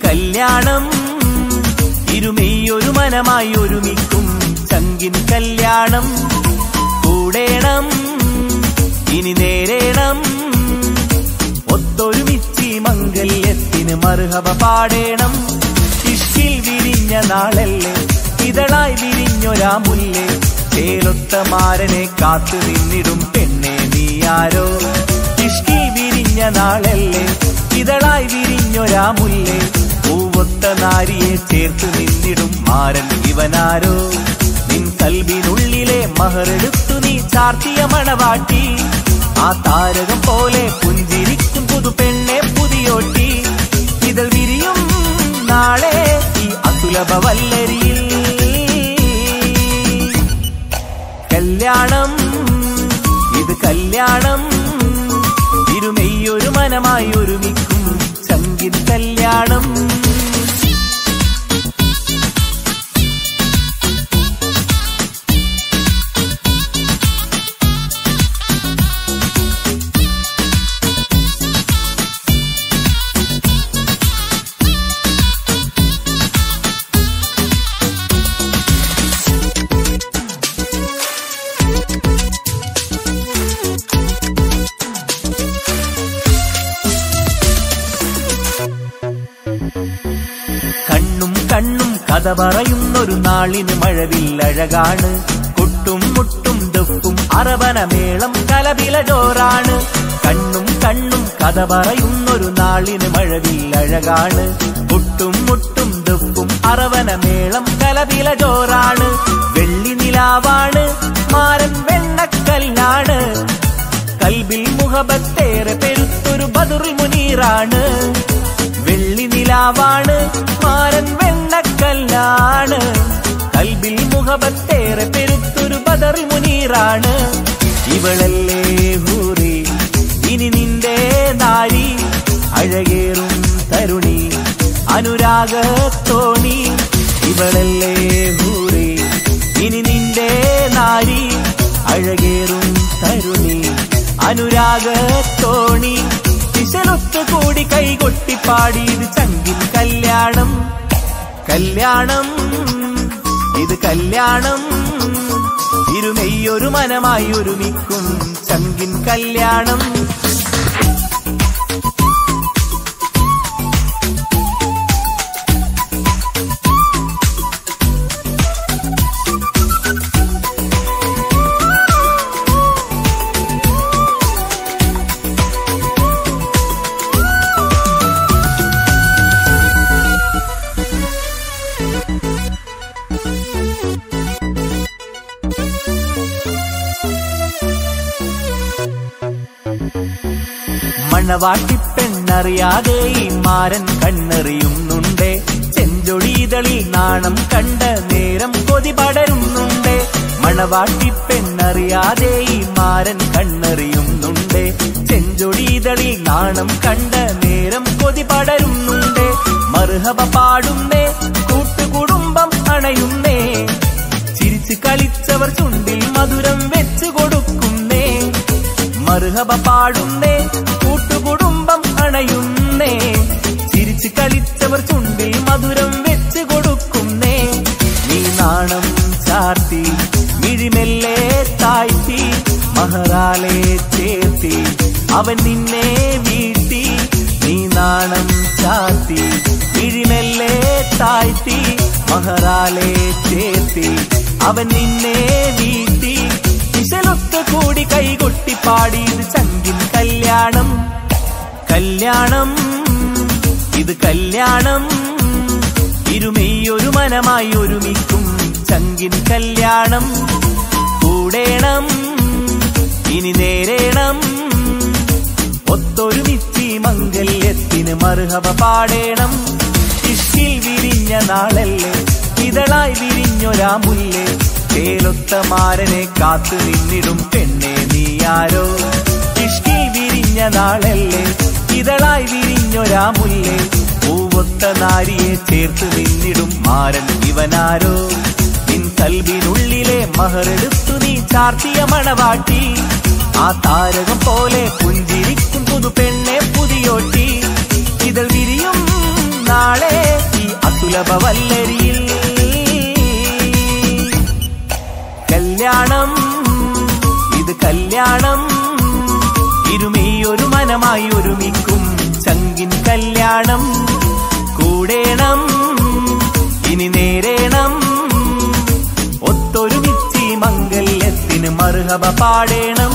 കല്യാണം ഇരുമെയ്യൊരു മനമായി ഒരുമിക്കും ചങ്കിൻ കല്യാണം കൂടേണം ഇനി നേരേണം ഒത്തൊരുമിച്ചി മംഗല്യത്തിന് മറുഹവ പാടേണം ഇഷ്കിൽ വിരിഞ്ഞ നാളല്ലേ ഇതളായി വിരിഞ്ഞൊരാ മുല്ലേ ചേലൊത്ത മാരനെ കാത്തു നിന്നിടും പെണ്ണെ നീയാരോ ഇഷ്കിൽ വിരിഞ്ഞ നാളല്ലേ ഇതളായി വിരിഞ്ഞൊരാ മുല്ലേ പൂവൊത്ത നാരിയെ ചേർത്ത് നിന്നിടും മാരൻ ഇവനാരോ നിൻ കൽവിനുള്ളിലെ മഹറെടുത്തു നീ ചാർത്തിയ മണവാട്ടി ആ താരകം പോലെ പുഞ്ചിരിക്കും പുതു പെണ്ണെ പുതിയോട്ടി ഇതൾ വിരിയും നാളെ ഈ അസുലഭ വല്ലരിയിൽ കല്യാണം ഇത് കല്യാണം ഇരുമെയ്യൊരു മനമായി ഒരുമിക്കും ചങ്കിൻ കല്യാണം കണ്ണും കണ്ണും കഥ പറയുന്നൊരു നാളിന് മഴവില്ലഴകാണ് കൊട്ടും മുട്ടും ദുഃഖും അറവനമേളം കലപില ജോറാണ് കണ്ണും കണ്ണും കഥ പറയുന്നൊരു നാളിന് മഴവില്ലഴകാണ് കൊട്ടും മുട്ടും ദുഃഖും അറവനമേളം കലപില ജോറാണ് വെള്ളി നിലാവാണ് മാരൻ വെണ്ണക്കല്ലാണ് കൽബിൽ മുഹബത്തേറെ പെരുത്തൊരു ബദുറിൽ മുനീറാണ് വെള്ളി നിലാവാണ് മാരൻ വെണ്ണക്കല്ലാണ് കൽബിൽ മുഹബത്തേറെ പെരുത്തൊരു ബദറിൽ മുനീറാണ് ഇവളല്ലേ ഹൂറി ഇനി നിന്റെ നാരി അഴകേറും തരുണി അനുരാഗത്തോണി ഇവളല്ലേ ഹൂറി ഇനി നിന്റെ നാരി അഴകേറും തരുണി അനുരാഗത്തോണി കിശലൊത്തു കൂടി കൈകൊട്ടിപ്പാടി ഇത് ചങ്കിൻ കല്യാണം കല്യാണം ഇത് കല്യാണം ഇരുമെയ്യൊരു മനമായി ഒരുമിക്കും ചങ്കിൻ കല്യാണം മണവാട്ടിപ്പെണ്ണറിയാതെ ഈ മാരൻ കണ്ണെറിയുന്നുണ്ട് ചെഞ്ചൊടിതളിൽ നാണം കണ്ട നേരം കൊതി പടരുന്നുണ്ട് മണവാട്ടിപ്പെണ്ണറിയാതെ ഈ മാരൻ കണ്ണെറിയുന്നുണ്ട് ചെഞ്ചൊടിതളിൽ നാണം കണ്ട നേരം കൊതി പടരുന്നുണ്ട് മറുഹബ പാടുന്നേ കൂട്ടുകുടുംബം അണയുന്നേ ചിരിച്ചു കളിച്ചവർ ചുണ്ടിൽ മധുരം വെച്ചു കൊടുക്കുന്നേ മറുഹബ പാടുന്നേ കൂട്ടുകുടുംബം അണയുന്നേ ചിരിച്ചു കളിച്ചവർ ചുണ്ടിൽ മധുരം വെച്ച് കൊടുക്കുന്നേ നീ നാണം ചാർത്തി മിഴിമെല്ലെ താഴ്ത്തി മഹറാലെ ചേർത്തി അവൻ നിന്നെ വീഴ്ത്തി നീ നാണം ചാർത്തി മിഴിമെല്ലെ താഴ്ത്തി മഹറാലെ ചേർത്തി അവൻ നിന്നെ വീഴ്ത്തി കിശലൊത്ത് കൂടി കൈകൊട്ടിപ്പാടി ഇത് ചങ്കിൻ കല്യാണം കല്യാണം ഇത് കല്യാണം ഇരുമെയ്യൊരു മനമായി ഒരുമിക്കും ചങ്കിൻ കല്യാണം കൂടേണം ഇനി നേരേണം ഒത്തൊരുമിച്ചി മംഗല്യത്തിന് മറുഹവ പാടേണം ഇഷ്കിൽ വിരിഞ്ഞ നാളല്ലേ ഇതളായി വിരിഞ്ഞൊരാ മുല്ലേ ചേലൊത്ത മാരനെ കാത്തു നിന്നിടും പെണ്ണെ നീയാരോ ഇഷ്കിൽ വിരിഞ്ഞ നാളല്ലേ ഇതളായി വിരിഞ്ഞൊരാ മുല്ലേ പൂവൊത്ത നാരിയെ ചേർത്ത് നിന്നിടും മാരൻ ഇവനാരോ നിൻ കൽവിനുള്ളിലെ മഹറെടുത്തു നീ ചാർത്തിയ മണവാട്ടി ആ താരകം പോലെ പുഞ്ചിരിക്കും പുതു പെണ്ണെ പുതിയോട്ടി ഇതൾ വിരിയും നാളെ ഈ അസുലഭ വല്ലരിയിൽ കല്യാണം ഇത് കല്യാണം ഇരുമീ ഒരു മനമായി ഒരുമിക്കും ചങ്കിൻ കല്യാണം കൂടേണം ഇനി നേരേണം ഒത്തൊരുമിച്ച് ഈ മംഗല്യത്തിന് മറുഹബ പാടേണം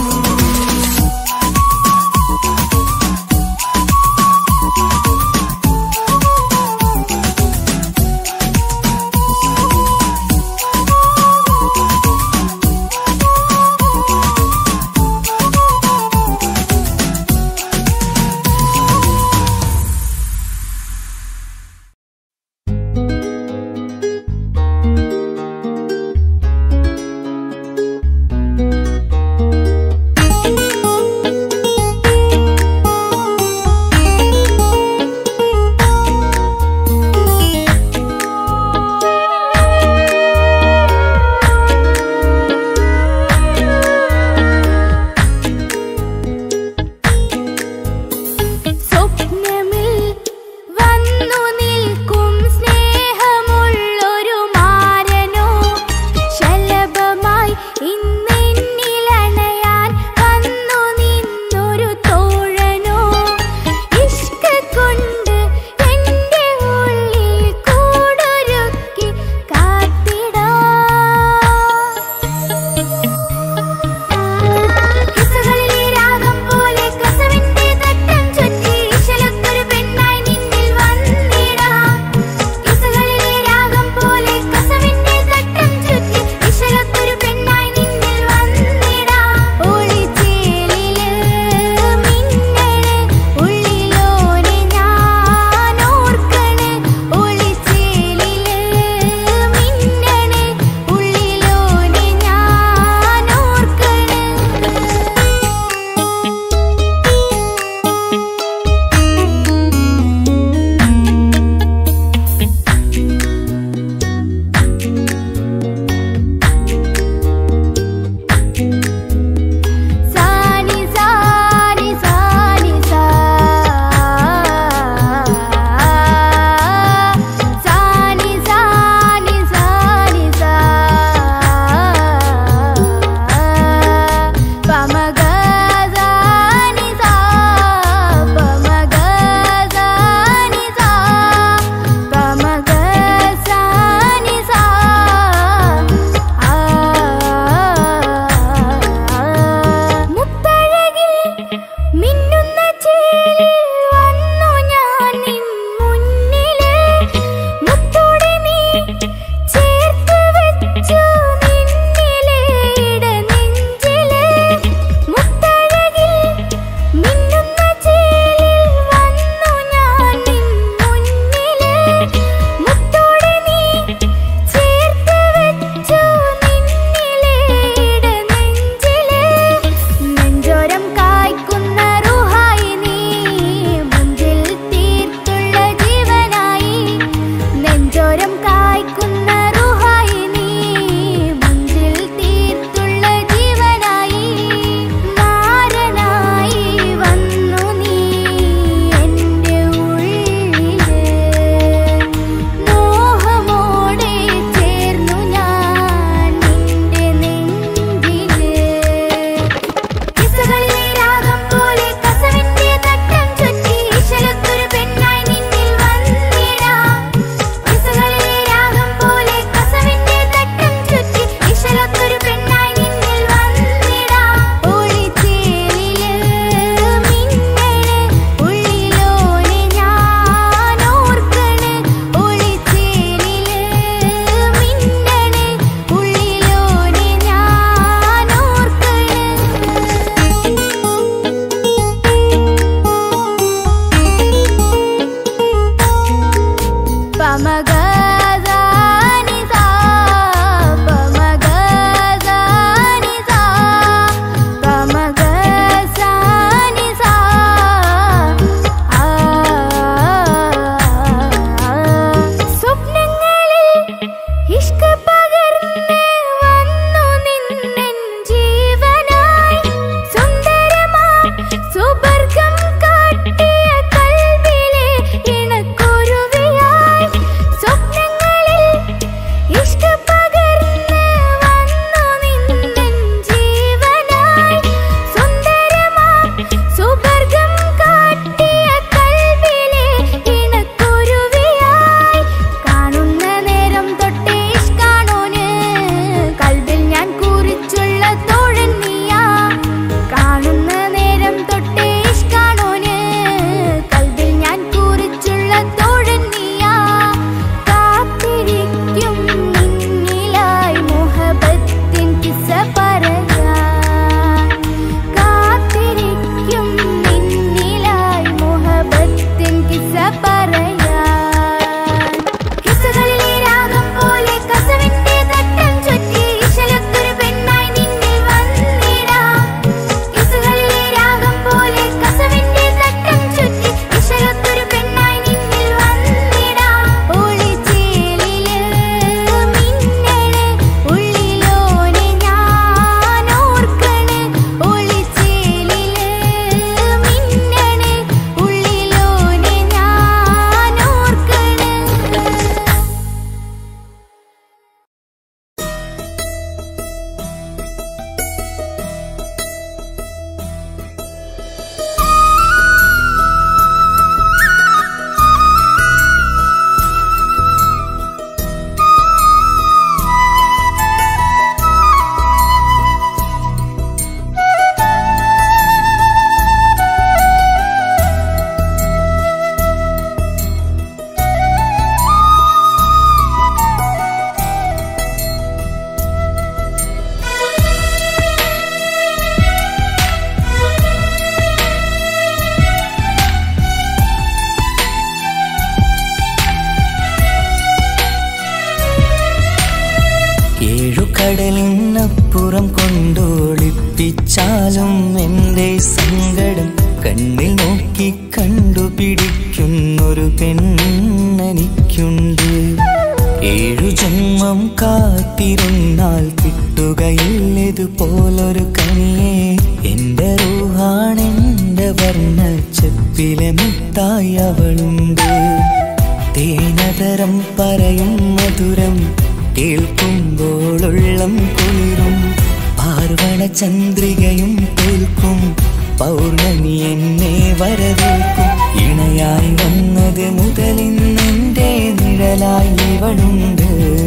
കാത്തിരുന്നാൽ കിട്ടുകയില്ലതുപോലൊരു കനിയെ എന്റെ റൂഹാണെന്റെ വർണ്ണ ചെപ്പിലെ മുത്തായി അവളുണ്ട് തേനതരം പറയും മധുരം കേൾക്കുമ്പോളുള്ളം കുളിരും പാർവണ ചന്ദ്രികയും തോൽക്കും പൗർണമി എന്നെ വരവേൽക്കും ഇണയായി വന്നത് മുതലിന്നെന്റെ നിഴലായി ഇവളുണ്ട്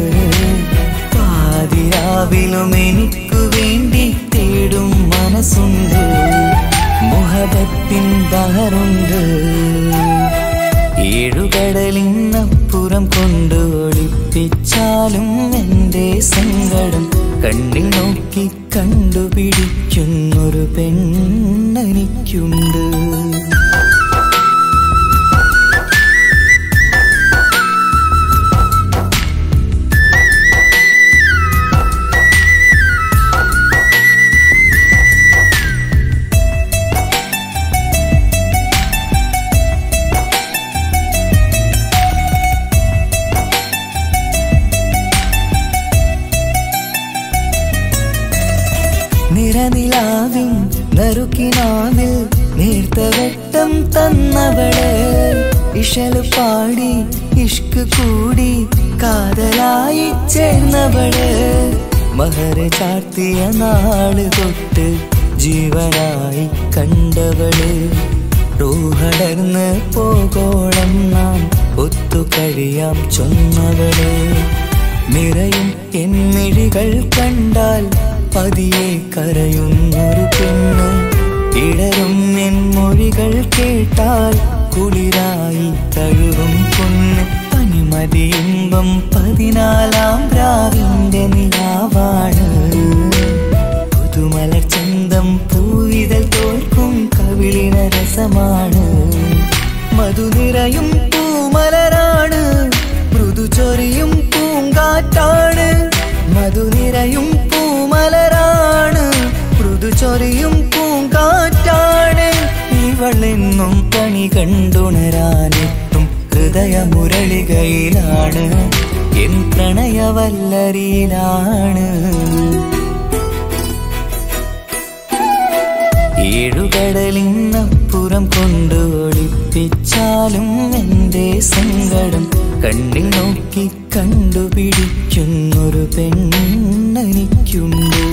പാതിരാവിലും എനിക്കു വേണ്ടി തേടും മനസ്സുണ്ട് മുഹബത്തിൻ ബഹറുണ്ട് ഏഴുകടലിന്നപ്പുറം കൊണ്ട് ഒളിപ്പിച്ചാലും എന്റെ സങ്കടം കണ്ണിൽ നോക്കി കണ്ടുപിടിക്കുന്നൊരു പെണ്ണെനിക്കുണ്ട് നിറനിലാവിൻ നറുക്കിനാവിൽ നേർത്ത വെട്ടം തന്നവള് ഇഷല് പാടി ഇഷ്ക് കൂടി കാതലായി ചേർന്നവള് മഹർ ചാർത്തിയ നാള് തൊട്ട് ജീവനായി കണ്ടവള് റൂഹടർന്ന് പോകോളം നാം ഒത്തു കഴിയാം ചൊന്നവള് നിറയും എന്നിഴികൾ കണ്ടാൽ പതിയെ കരയുന്നൊരു പെണ്ണ് ഇടരും എൻ മൊഴികൾ കേട്ടാൽ കുളിരായി തഴുകും പൊന്ന് പനിമതി ഇമ്പം പതിനാലാം രാവിന്റെ നിലാവാണ് പുതുമലർ ചന്തം പൂവിതൽ തോൽക്കും കവിളിന രസമാണ് മധുനിറയും പൂമലരാണ് മൃദു ചൊരിയും പൂങ്കാറ്റാണ് മധുനിറയും പൂമലരാണ് മൃദു ചൊരിയും പൂങ്കാറ്റാണ് ഇവളെന്നും പണി കണ്ടുണരാനെത്തും ഹൃദയമുരളികയിലാണ് എൻ പ്രണയവല്ലരിയിലാണ് ഏഴുകടലിന്നപ്പുറം കൊണ്ട് ഒളിപ്പിച്ചാലും എന്റെ സങ്കടം കണ്ണിൽ നോക്കി കണ്ടുപിടിക്കുന്നൊരു പെണ്ണെനിക്കുണ്ട്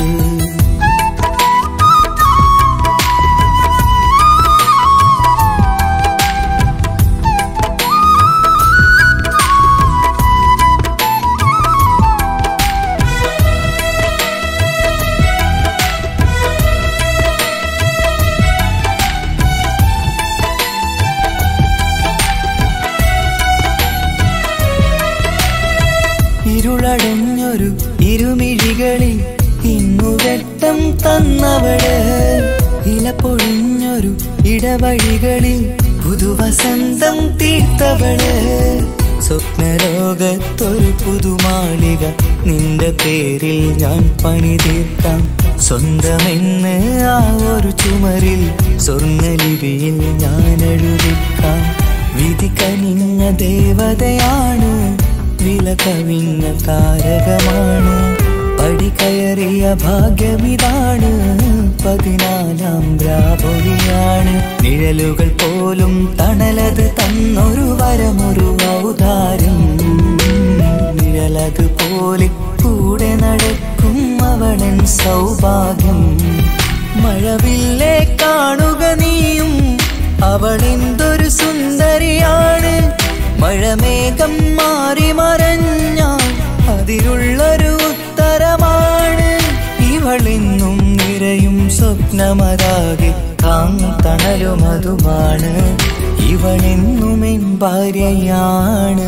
ഇരുളടഞ്ഞൊരു ഇരുമിഴികളിൽ ഇന്നു വെട്ടം തന്നവള് ഇല പൊഴിഞ്ഞൊരു ഇടവഴികളിൽ പുതുവസന്തം തീർത്തവള് സ്വപ്നലോകത്തൊരു പുതുമാളിക നിന്റെ പേരിൽ ഞാൻ പണി തീർക്കാം സ്വന്തമെന്ന് ആ ഒരു ചുമരിൽ സ്വർണ്ണലിപിയിൽ ഞാൻ എഴുതിക്കാം വിധി കനിഞ്ഞ ദേവതയാണ് വില കവിഞ്ഞ താരകമാണ് പടി കയറിയ ഭാഗ്യമിതാണ് പതിനാലാം രാപൊലിയാണ് നിഴലുകൾ പോലും തണലത് തന്നൊരു വരമൊരു ഔദാര്യം നിഴലത് പോലെ കൂടെ നടക്കും അവളൻ സൗഭാഗ്യം മഴവില്ലേ കാണുക നീയും അവളെന്തൊരു സുന്ദരിയാണ് മഴമേഘം മാറി മറഞ്ഞാൽ അതിലുള്ളൊരു ഉത്തരമാണ് ഇവളെന്നും നിറയും സ്വപ്നമതാകെ താങ്ങും തണലുമതുമാണ് ഇവളെന്നും എൻ ഭാര്യയാണ്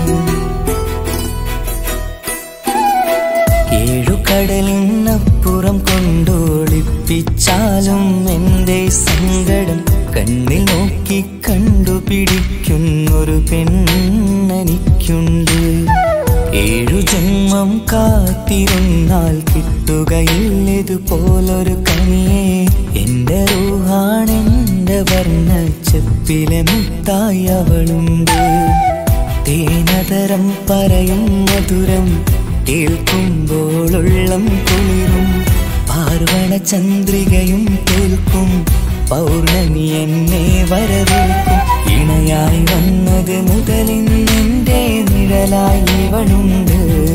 ഏഴുകടലിനപ്പുറം കൊണ്ടോളിപ്പിച്ചാലും എന്റെ സങ്കടം കണ്ണിൽ നോക്കി കണ്ടുപിടിക്കുന്നൊരു പെണ്ണെനിക്കുണ്ട് ഏഴു ജന്മം കാത്തിരുന്നാൽ കിട്ടുകയില്ലതുപോലൊരു കനിയെ എന്റെ റൂഹാണെന്റെ വർണ്ണ ചെപ്പിലെ മുത്തായി അവളുണ്ട് തേനതരം പറയും മധുരം കേൾക്കുമ്പോളുള്ളം കുളിരും പാർവണ ചന്ദ്രികയും കേൾക്കും പൗർണമി എന്നെ വരവേൽക്കും ഇണയായി വന്നത് മുതലിന്നെന്റെ നിഴലായി ഇവളുണ്ട്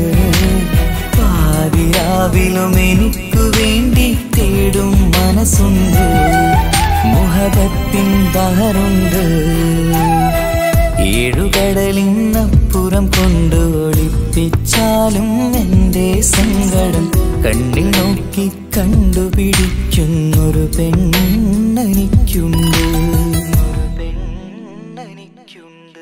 പാതിരാവിലും എനിക്കു വേണ്ടി തേടും മനസ്സുണ്ട് മുഹബത്തിൻ ബഹറുണ്ട് ഏഴുകടലിന്നപ്പുറം കൊണ്ട് ഒളിപ്പിച്ചാലും എൻ്റെ സങ്കടം കണ്ണിൽ നോക്കി കണ്ടുപിടിക്കുന്നൊരു പെണ്ണെനിക്കുണ്ട് പെണ്ണെനിക്കുണ്ട്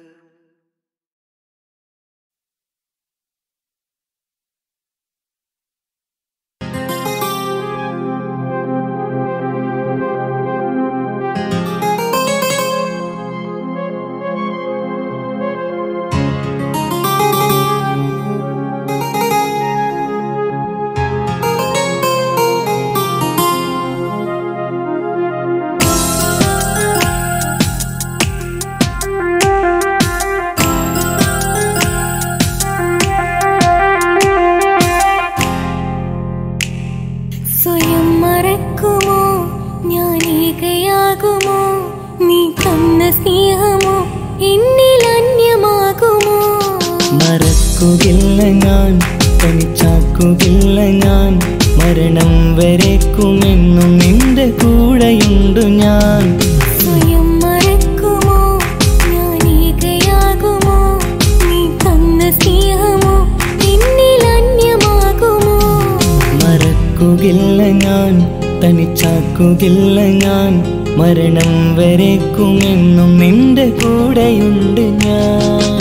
സ്വയം മറക്കുമോ ഞാൻ ഏകയാകുമോ നീ തന്ന സ്നേഹമോ എന്നിൽ അന്യമാകുമോ മറക്കുകയില്ല ഞാൻ തനിച്ചാക്കുകയില്ല ഞാൻ മരണം വരേക്കുമെന്നും നിന്റെ കൂടെയുണ്ട് ഞാൻ സ്വയം മറക്കുമോ ഞാൻ ഏകയാകുമോ നീ തന്ന സ്നേഹമോ എന്നിൽ അന്യമാകുമോ മറക്കുകയില്ല ഞാൻ തനിച്ചാക്കുകയില്ല ഞാൻ മരണം വരേക്കുമെന്നും നിന്റെ കൂടെയുണ്ട് ഞാൻ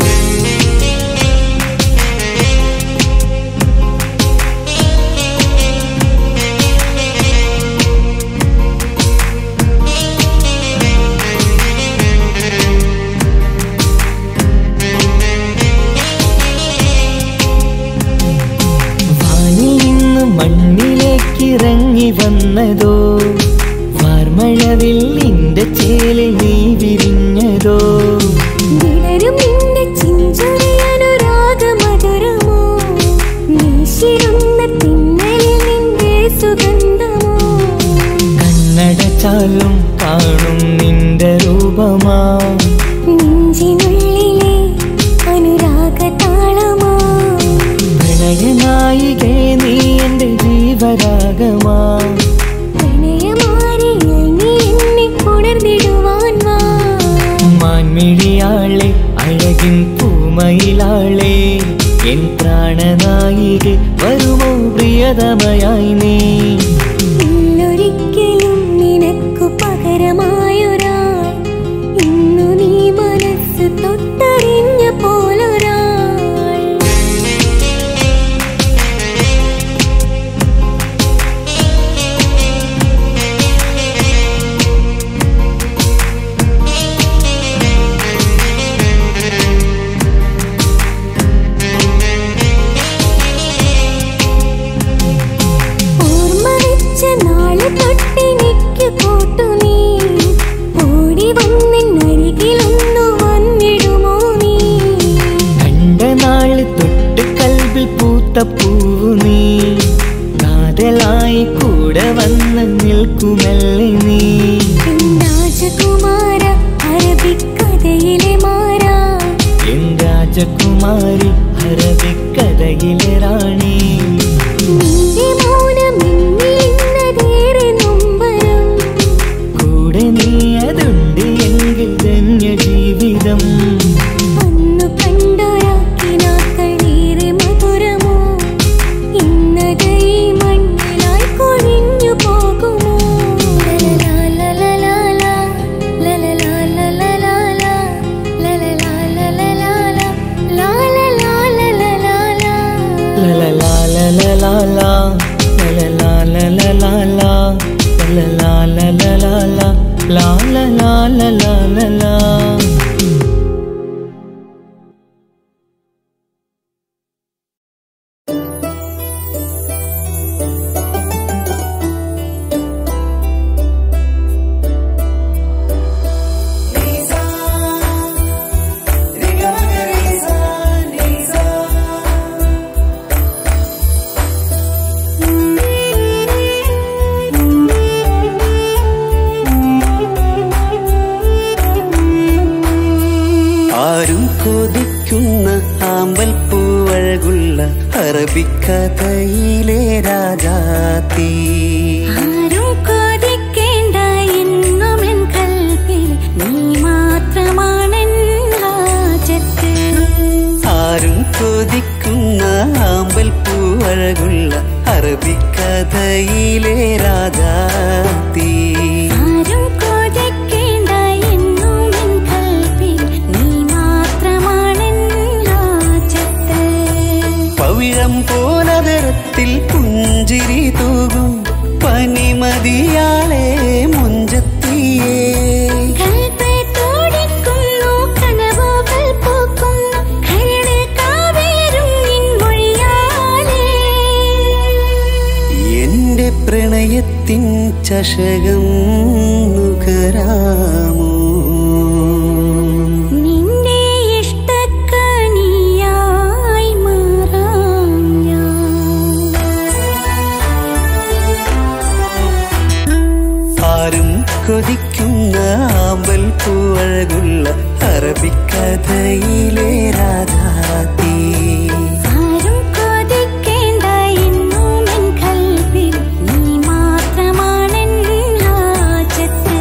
വാനിൽ നിന്ന് മണ്ണിലേക്ക് ഇറങ്ങി വന്നതോ വാർമഴവിൽ നിന്റെ ചേലിൽ നീ വിരിഞ്ഞതോ വിടരും നിന്റെ ചിഞ്ചുരയനുരാഗമധുരമോ വീശിരുന്ന തിന്നലിൽ നിന്റെ സുഗന്ധമോ കണ്ണടച്ചാലും കാണും നിന്റെ രൂപമാ നെഞ്ചിനുള്ളിലെ അനുരാഗതാളമോ പ്രണയനായികേ നീ എന്റെ ജീവരാഗമാ പ്രണയമാരിൽ നീ എന്നെ ഉണർന്നിടുവാൻ വാ മാൻമിഴിയാളെ അഴകിൻ പൂമയിലാളെ എൻ പ്രാണനായികെ വരുമോ പ്രിയതമയായി നീ ഇന്നൊരിക്കലും നിനക്കു പകരമായൊരാൾ ഇന്നു നീ മനസ്സ് തൊട്ടറിഞ്ഞ പോലൊരാൾ ഓർമ്മ വെച്ച നാള് തൊട്ടെനിക്ക് കൂട്ടു നീ ഓടി വന്നിന്നരികിലൊന്നു വന്നിടുമോ നീ കണ്ട നാള് തൊട്ട് കൽവിൽ പൂത്ത പൂവു നീ കാതലായി കൂടെ വന്ന് നിൽക്കുമല്ലേ നീ എൻ രാജകുമാര അറബിക്കഥയിലെ മാറാ എൻ രാജകുമാരി അറബിക്കഥയിലെ റാണി നിന്റെ മൗനം എന്നിലിന്നതേറെ നൊമ്പരം കൂടെ നീ അതുണ്ട് എങ്കിൽ ധന്യ ജീവിതം അന്നു കണ്ടൊരാക്കിനാക്കളേറെ മധുരമോ ഇന്നത് ഈ മണ്ണിലായി കൊഴിഞ്ഞു പോകുമോ ലലലാലലലാലാ, ലലലാലലലാലാ, ലലലാലലലാലാ, ലാലലാലലലാലാ. ലലലാലലലാലാ, ലലലാലലലാലാ, ലലലാലലലാലാ, ലാലലാലലാലാ. അറബിക്കഥയിലെ രാജാത്തി ആരും കൊതിക്കേണ്ട എന്നുമെൻ കൽപ്പിൽ നീ മാത്രമാണെൻ ഹാജത്ത് ആരും കൊതിക്കുന്ന ആമ്പൽ പൂവഴകുള്ള അറബിക്കഥയിലെ രാജാത്തി ആരും കൊതിക്കേണ്ട എന്നുമെൻ കൽപ്പിൽ നീ മാത്രമാണെൻ ഹാജത്ത് പവിഴം പോലതരത്തിൽ പുഞ്ചിരി തൂകും പനിമതിയാളെ മുഞ്ചത്തിയേ കൽപ്പേ തോടിക്കുന്നു കനവുകൾ പൂക്കുന്നു കരട് കാവേരും നിൻ മൊഴിയാലേ എന്റെ പ്രണയത്തിൻ ചഷകം നുകരാമോ നിന്റെ ഇഷ്ടക്കനിയായി മാറാം ആരും കൊതിക്കുന്ന ആമ്പൽ പൂവഴകുള്ള അറബിക്കഥയിലെ രാധാത്തി ആരും കൊതിക്കേണ്ട എന്നുമെൻ കൽവിൽ നീ മാത്രമാണെൻ ഹാജത്ത്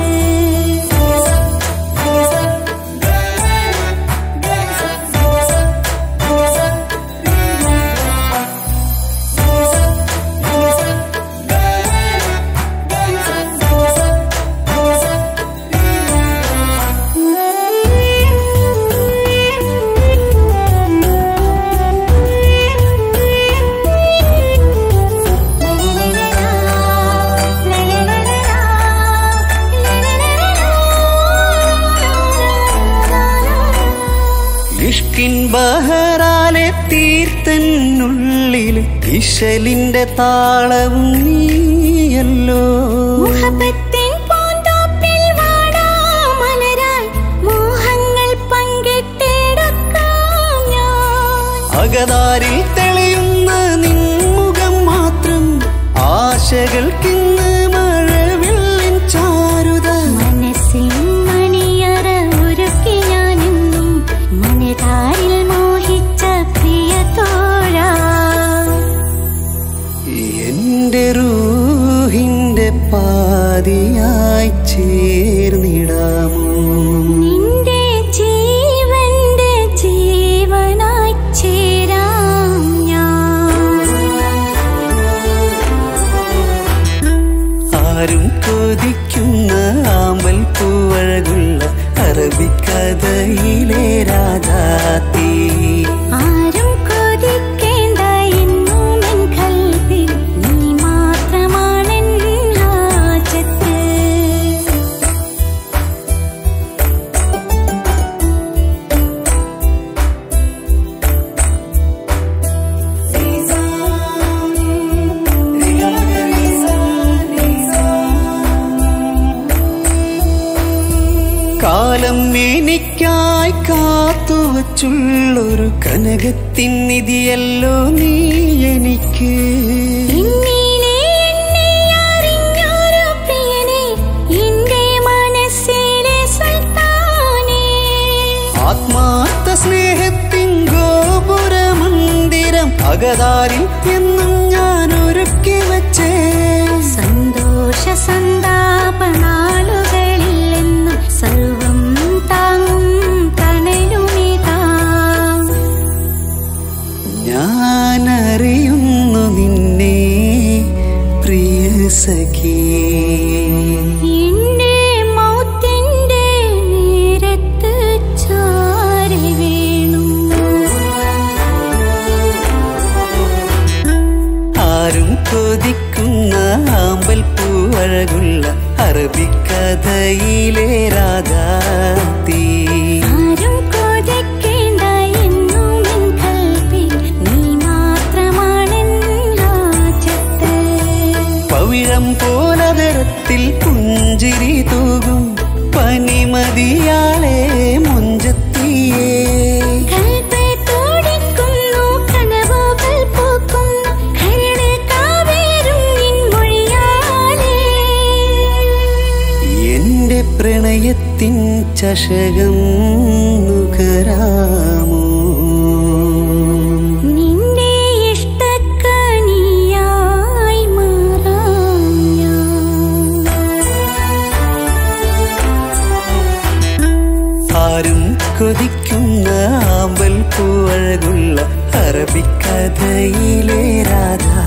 ഇഷ്കിൻ ബഹറാലെ തീർത്തനുള്ളിൽ ഇശലിന്റെ താളവും നീയല്ലോ മുഹബത്തിൻ പൂന്തോപ്പിൽ വാടാമലരായി മോഹങ്ങൾ പങ്കിട്ടെടുക്കാം ഞാൻ അകതാരിൽ തെളിയുന്ന നിൻമുഖം മാത്രം ആശകൾക്കിന്ന് മഴവില്ലിൻ ചാരുത മനസ്സിൻ മണിയറ ഒരുക്കി ഞാനെന്നും മനതാരിൽ മോഹിച്ച പ്രിയ തോഴാ എന്റെ റൂഹിന്റെ പാതിയായി ചേർന്നിടാമോ നിന്റെ ജീവന്റെ ജീവനായി ചേരാം ഞാൻ ആരും കൊതിക്കുന്ന ആമ്പൽ പൂവഴകുള്ള അറബിക്കഥയിലെ രാജാത്തി ആരും കൊതിക്കേണ്ട എന്നുമെൻ കൽവിൽ നീ മാത്രമാണെൻ ഹാജത്ത് കാലം എനിക്കായി കാത്തുവച്ചുള്ളൊരു കനകത്തിൻ നിധിയല്ലോ നീ എനിക്ക് എന്നിലെ എന്നെ അറിഞ്ഞൊരു പ്രിയനെ എന്റെ മനസ്സിലെ സുൽത്താനേ ആത്മാർത്ഥ സ്നേഹത്തിൻ ഗോപുര മന്ദിരം അകതാരിൽ എന്നും ഞാൻ ഒരുക്കി വച്ചേ സന്തോഷ സന്താപ നാളുകളിൽ എന്നും സർവം താങ്ങും തണലുമിതാ ഞാൻ അറിയുന്നു നിന്നെ പ്രിയ സഖി എന്റെ മൗത്തിന്റെ നേരത്ത് ചാരി വീണു ആരും കൊതിക്കുന്ന ആമ്പൽ പൂവഴകുള്ള അറബിക്കഥയിലെ രാജാത്തി ആരും കൊതിക്കേണ്ട എന്നുമെൻ കൽവിൽ നീ മാത്രമാണെൻ ഹാജത്ത് പവിഴം പോലതരത്തിൽ പുഞ്ചിരി തൂകും പനിമതിയാളെ മുഞ്ചത്തിയേ കൽപ്പേ തോടിക്കുന്നു കനവുകൾ പൂക്കുന്നു കരട് കാവേരും നിൻ മൊഴിയാലേ എന്റെ പ്രണയത്തിൻ ചഷകം നുകരാമോ നിന്റെ ഇഷ്ട ചിരിക്കുന്ന ആമ്പൽ പൂവഴകുള്ള അറബിക്കഥയിലെ രാധ